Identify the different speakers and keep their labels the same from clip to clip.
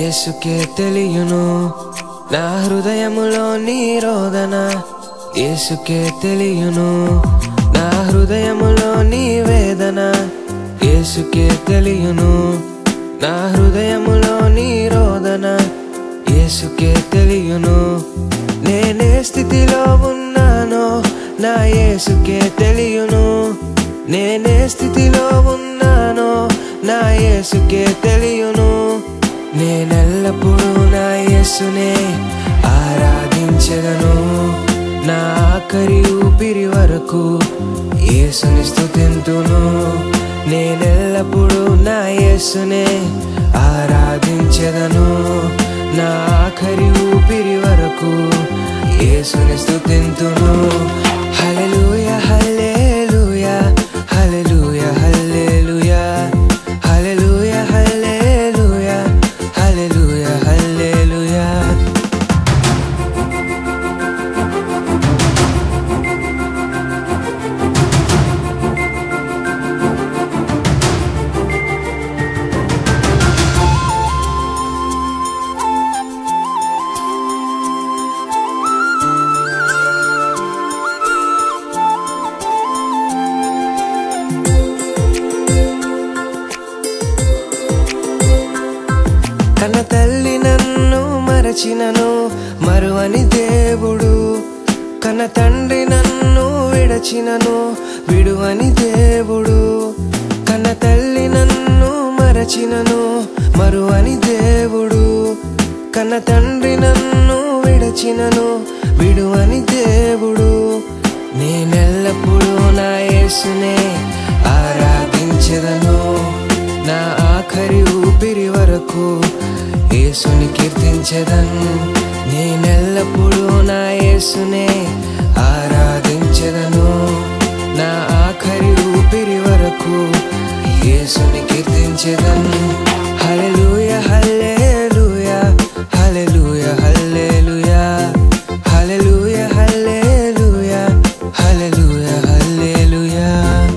Speaker 1: యేసుకే తెలియను నా హృదయములో నీ రోదన యేసుకే తెలియను నా హృదయములో నీ వేదన యేసుకే తెలియను నా హృదయములో నీ రోదన యేసుకే తెలియను నేనే స్థితిలో ఉన్నానో నా యేసుకే తెలియను నేనే స్థితిలో ఉన్నానో నా యేసుకే తెలియను నేనెల్లప్పుడూ నా యేసునే ఆరాధించదను నా ఆఖరి ఊపిరి వరకు యేసుని స్తుతింతును నేనెల్లప్పుడూ నా యేసునే ఆరాధించదను నా ఆఖరి ఊపిరి వరకు యేసుని స్తుతింతును హల్లెలూయా హల్లెలూయా హల్లెలూయా హల్లెలూయా హల్లెలూయా హల్లెలూయా హల్లెలూయా హల్లెలూయా కన్న తల్లి నన్ను మరచినను మరువని దేవుడు కన్న తండ్రి నన్ను విడచినను విడువని దేవుడు కన్న తల్లి నన్ను మరచినను మరువని దేవుడు కన్న తండ్రి నన్ను విడచినను విడువని దేవుడు నేనెల్లప్పుడూ నా యేసునే ఆరాధించదను నా ఆఖరి ఊపిరి వరకు యేసుని కీర్తించదను నేనెల్లప్పుడూ నా యేసునే ఆరాధించదను నా ఆఖరి ఊపిరి వరకు యేసుని కీర్తించదను హల్లెలూయా హల్లెలూయా హల్లెలూయా హల్లెలూయా హల్లెలూయా హల్లెలూయా హల్లెలూయా హల్లెలూయా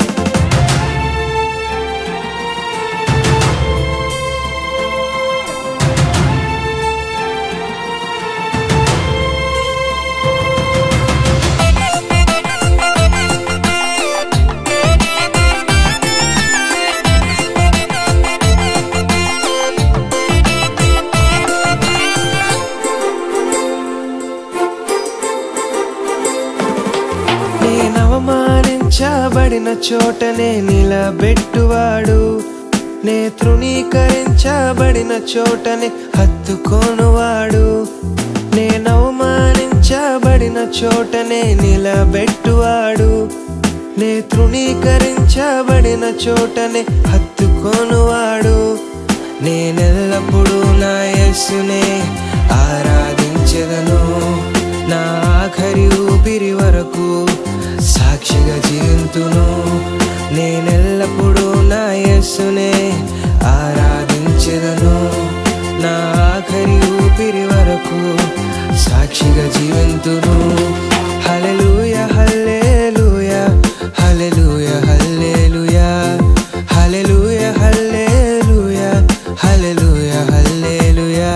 Speaker 1: నేను అవమానించబడిన చోటనే నిలబెట్టువాడు నే తృణీకరించబడిన చోటనే హత్తుకోనువాడు నేను అవమానించబడిన చోటనే నిలబెట్టువాడు నే తృణీకరించబడిన చోటనే హత్తుకోనువాడు నేనెల్లప్పుడూ నా యేసునే ఆరాధించదను నా ఆఖరి ఊపిరి వరకు సాక్షిగా జీవింతును నేనెల్లప్పుడూ నా యేసునే ఆరాధించదను నా ఆఖరి ఊపిరి వరకు సాక్షిగా జీవింతును హల్లెలూయా హల్లెలూయా హల్లెలూయా హల్లెలూయా హల్లెలూయా హల్లెలూయా హల్లెలూయా హల్లెలూయా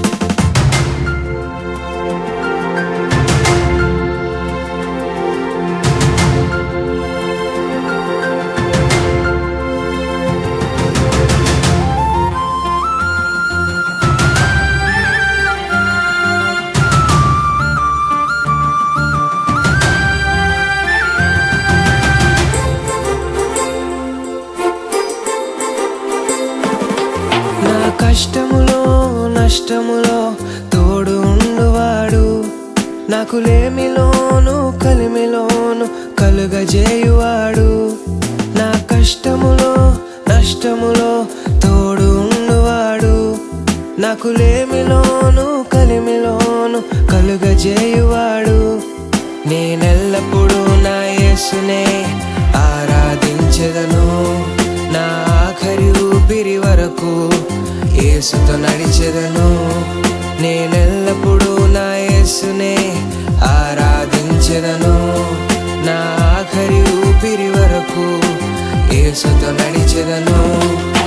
Speaker 1: నా కష్టములో నష్టములో తోడు ఉండువాడు నాకు లేమిలోను కలిమిలోను కలుగజేయువాడు నా కష్టములో నష్టములో తోడు ఉండువాడు నాకు లేమిలోను కలిమిలోను కలుగజేయువాడు నేనెల్లప్పుడూ నా యేసునే ఆరాధించదను నా ఆఖరి ఊపిరి వరకు యేసుతో నడిచెదను నేనెల్లప్పుడూ నా యేసునే ఆరాధించెదను నా ఆఖరి ఊపిరి వరకు యేసుతో నడిచెదను